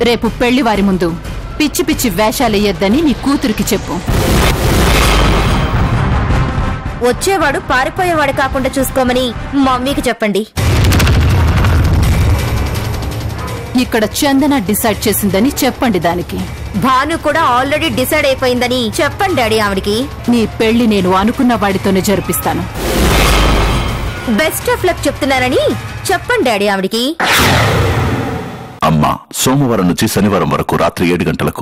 రేపు పెళ్లి వారి ముందు పిచ్చి పిచ్చి వేషాలెయ్యొద్దని నీ కూతురికి చెప్పు వచ్చేవాడు పారిపోయేవాడు కాకుండా చూసుకోమని మమ్మీకి చెప్పండి ఇక్కడ చందన డిసైడ్ చేసిందని చెప్పండి దానికి భాను కూడా ఆల్రెడీ డిసైడ్ అయిపోయిందని చెప్పండి డాడీ ఆవిడికి నీ పెళ్లి నేను అనుకున్న వాడితోనే జరిపిస్తాను బెస్ట్ ఆఫ్ లక్ చెప్తున్నారని చెప్పండి డాడీ ఆవిడికి అమ్మా సోమవారం నుంచి శనివారం వరకు రాత్రి ఏడు గంటలకు